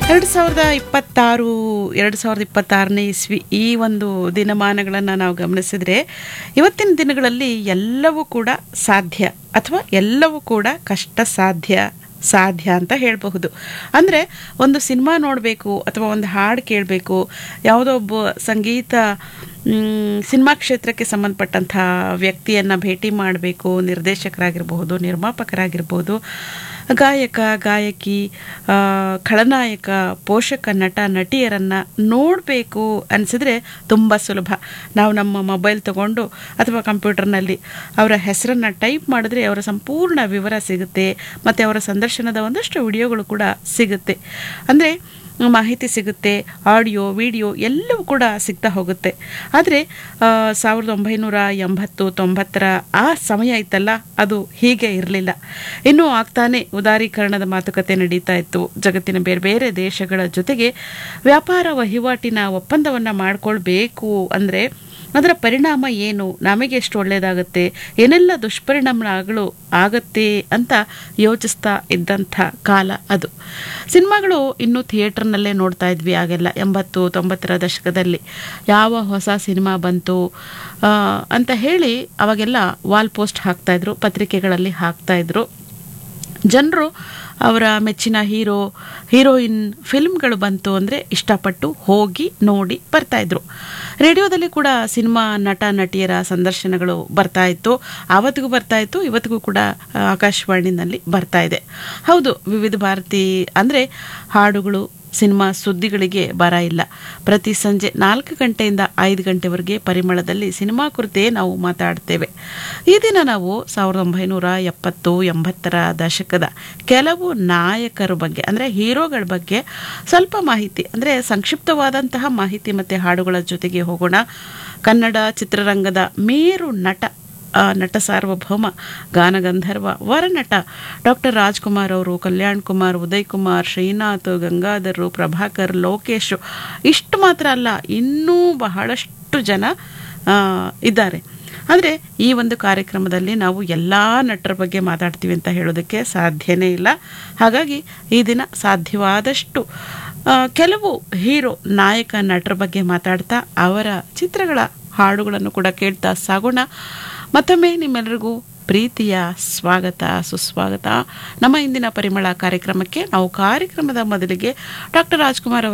ಎರಡು ಸಾವಿರದ ಇಪ್ಪತ್ತಾರು ಎರಡು ಸಾವಿರದ ಇಪ್ಪತ್ತಾರನೇ ಇಸ್ವಿ ಈ ಒಂದು ದಿನಮಾನಗಳನ್ನು ನಾವು ಗಮನಿಸಿದರೆ ಇವತ್ತಿನ ದಿನಗಳಲ್ಲಿ ಎಲ್ಲವೂ ಕೂಡ ಸಾಧ್ಯ ಅಥವಾ ಎಲ್ಲವೂ ಕೂಡ ಕಷ್ಟ ಸಾಧ್ಯ ಸಾಧ್ಯ ಅಂತ ಹೇಳಬಹುದು ಅಂದರೆ ಒಂದು ಸಿನಿಮಾ ನೋಡಬೇಕು ಅಥವಾ ಒಂದು ಹಾಡು ಕೇಳಬೇಕು ಯಾವುದೋ ಒಬ್ಬ ಸಂಗೀತ ಮ್, ಸಿನಿಮಾ ಕ್ಷೇತ್ರಕ್ಕೆ ಸಂಬಂಧಪಟ್ಟಂಥ ವ್ಯಕ್ತಿಯನ್ನು ಭೇಟಿ ಮಾಡಬೇಕು ನಿರ್ದೇಶಕರಾಗಿರ್ಬಹುದು ನಿರ್ಮಾಪಕರಾಗಿರ್ಬೋದು ಗಾಯಕ ಗಾಯಕಿ ಆ, ಖಳನಾಯಕ ಪೋಷಕ ನಟ ನಟಿಯರನ್ನು ನೋಡಬೇಕು ಅನಿಸಿದ್ರೆ ತುಂಬ ಸುಲಭ ನಾವು ನಮ್ಮ ಮೊಬೈಲ್ ತಗೊಂಡು ಅಥವಾ ಕಂಪ್ಯೂಟರ್ನಲ್ಲಿ ಅವರ ಹೆಸರನ್ನು ಟೈಪ್ ಮಾಡಿದ್ರೆ ಅವರ ಸಂಪೂರ್ಣ ವಿವರ ಸಿಗುತ್ತೆ ಮತ್ತು ಅವರ ಸಂದರ್ಶನದ ಒಂದಷ್ಟು ವಿಡಿಯೋಗಳು ಕೂಡ ಸಿಗುತ್ತೆ ಅಂದರೆ ಮಾಹಿತಿ ಸಿಗುತ್ತೆ ಆಡಿಯೋ ವಿಡಿಯೋ ಎಲ್ಲವೂ ಕೂಡ ಸಿಗ್ತಾ ಹೋಗುತ್ತೆ ಆದರೆ ಸಾವಿರದ ಒಂಬೈನೂರ ಎಂಬತ್ತು ತೊಂಬತ್ತರ ಆ ಸಮಯ ಇತ್ತಲ್ಲ ಅದು ಹೀಗೆ ಇರಲಿಲ್ಲ ಇನ್ನೂ ಆಗ್ತಾನೆ ಉದಾರೀಕರಣದ ಮಾತುಕತೆ ನಡೀತಾ ಇತ್ತು ಜಗತ್ತಿನ ಬೇರೆ ಬೇರೆ ದೇಶಗಳ ಜೊತೆಗೆ ವ್ಯಾಪಾರ ವಹಿವಾಟಿನ ಒಪ್ಪಂದವನ್ನು ಮಾಡ್ಕೊಳ್ಬೇಕು ಅಂದರೆ ಅದರ ಪರಿಣಾಮ ಏನು ನಮಗೆ ಎಷ್ಟು ಒಳ್ಳೆಯದಾಗುತ್ತೆ ಏನೆಲ್ಲ ದುಷ್ಪರಿಣಾಮಗಳು ಆಗತ್ತೆ ಅಂತ ಯೋಚಿಸ್ತಾ ಇದ್ದಂಥ ಕಾಲ ಅದು ಸಿನಿಮಾಗಳು ಇನ್ನೂ ಥಿಯೇಟರ್ನಲ್ಲೇ ನೋಡ್ತಾ ಇದ್ವಿ ಆಗೆಲ್ಲ ಎಂಬತ್ತು ತೊಂಬತ್ತರ ದಶಕದಲ್ಲಿ ಯಾವ ಹೊಸ ಸಿನಿಮಾ ಬಂತು ಆ, ಅಂತ ಹೇಳಿ ಅವಾಗೆಲ್ಲ ವಾಲ್ ಪೋಸ್ಟ್ ಹಾಕ್ತಾಯಿದ್ರು ಪತ್ರಿಕೆಗಳಲ್ಲಿ ಹಾಕ್ತಾಯಿದ್ರು ಜನರು ಅವರ ಮೆಚ್ಚಿನ ಹೀರೋ ಹೀರೋಯಿನ್ ಫಿಲ್ಮ್ಗಳು ಬಂತು ಅಂದರೆ ಇಷ್ಟಪಟ್ಟು ಹೋಗಿ ನೋಡಿ ಬರ್ತಾಯಿದ್ರು ರೇಡಿಯೋದಲ್ಲಿ ಕೂಡ ಸಿನಿಮಾ ನಟ ನಟಿಯರ ಸಂದರ್ಶನಗಳು ಬರ್ತಾ ಇತ್ತು ಆವತ್ತಿಗೂ ಬರ್ತಾ ಇತ್ತು ಇವತ್ತಿಗೂ ಕೂಡ ಆ, ಆಕಾಶವಾಣಿನಲ್ಲಿ ಬರ್ತಾ ಇದೆ ಹೌದು ವಿವಿಧ ಭಾರತಿ ಅಂದರೆ ಹಾಡುಗಳು ಸಿನಿಮಾ ಸುದ್ದಿಗಳಿಗೆ ಬರ ಇಲ್ಲ ಪ್ರತಿ ಸಂಜೆ ನಾಲ್ಕು ಗಂಟೆಯಿಂದ ಐದು ಗಂಟೆವರೆಗೆ ಪರಿಮಳದಲ್ಲಿ ಸಿನಿಮಾ ಕುರಿತೇ ನಾವು ಮಾತಾಡ್ತೇವೆ ಈ ದಿನ ನಾವು ಸಾವಿರದ ಒಂಬೈನೂರ ಎಪ್ಪತ್ತು ಎಂಬತ್ತರ ದಶಕದ ಕೆಲವು ನಾಯಕರ ಬಗ್ಗೆ ಅಂದರೆ ಹೀರೋಗಳ ಬಗ್ಗೆ ಸ್ವಲ್ಪ ಮಾಹಿತಿ ಅಂದರೆ ಸಂಕ್ಷಿಪ್ತವಾದಂತಹ ಮಾಹಿತಿ ಮತ್ತು ಹಾಡುಗಳ ಜೊತೆಗೆ ಹೋಗೋಣ ಕನ್ನಡ ಚಿತ್ರರಂಗದ ಮೇರು ನಟ ಆ, ನಟ ಸಾರ್ವಭೌಮ ಗಾನಗಂಧರ್ವ ವರನಟ ಡಾಕ್ಟರ್ ರಾಜ್ಕುಮಾರ್ ಅವರು ಕಲ್ಯಾಣ್ ಕುಮಾರ್ ಉದಯ್ ಕುಮಾರ್ ಶ್ರೀನಾಥ್ ಗಂಗಾಧರ್ ಪ್ರಭಾಕರ್ ಲೋಕೇಶ್ ಇಷ್ಟು ಮಾತ್ರ ಅಲ್ಲ ಇನ್ನೂ ಬಹಳಷ್ಟು ಜನ ಆ, ಇದ್ದಾರೆ ಆದರೆ ಈ ಒಂದು ಕಾರ್ಯಕ್ರಮದಲ್ಲಿ ನಾವು ಎಲ್ಲ ನಟರ ಬಗ್ಗೆ ಮಾತಾಡ್ತೀವಿ ಅಂತ ಹೇಳೋದಕ್ಕೆ ಸಾಧ್ಯನೇ ಇಲ್ಲ ಹಾಗಾಗಿ ಈ ದಿನ ಸಾಧ್ಯವಾದಷ್ಟು ಆ, ಕೆಲವು ಹೀರೋ ನಾಯಕ ನಟರ ಬಗ್ಗೆ ಮಾತಾಡ್ತಾ ಅವರ ಚಿತ್ರಗಳ ಹಾಡುಗಳನ್ನು ಕೂಡ ಕೇಳ್ತಾ ಸಾಗೋಣ ಮತ್ತೊಮ್ಮೆ ನಿಮ್ಮೆಲ್ಲರಿಗೂ ಪ್ರೀತಿಯ ಸ್ವಾಗತ ಸುಸ್ವಾಗತ ನಮ್ಮ ಇಂದಿನ ಪರಿಮಳ ಕಾರ್ಯಕ್ರಮಕ್ಕೆ ನಾವು ಕಾರ್ಯಕ್ರಮದ ಮೊದಲಿಗೆ ಡಾಕ್ಟರ್ ರಾಜ್ಕುಮಾರ್ ಅವರ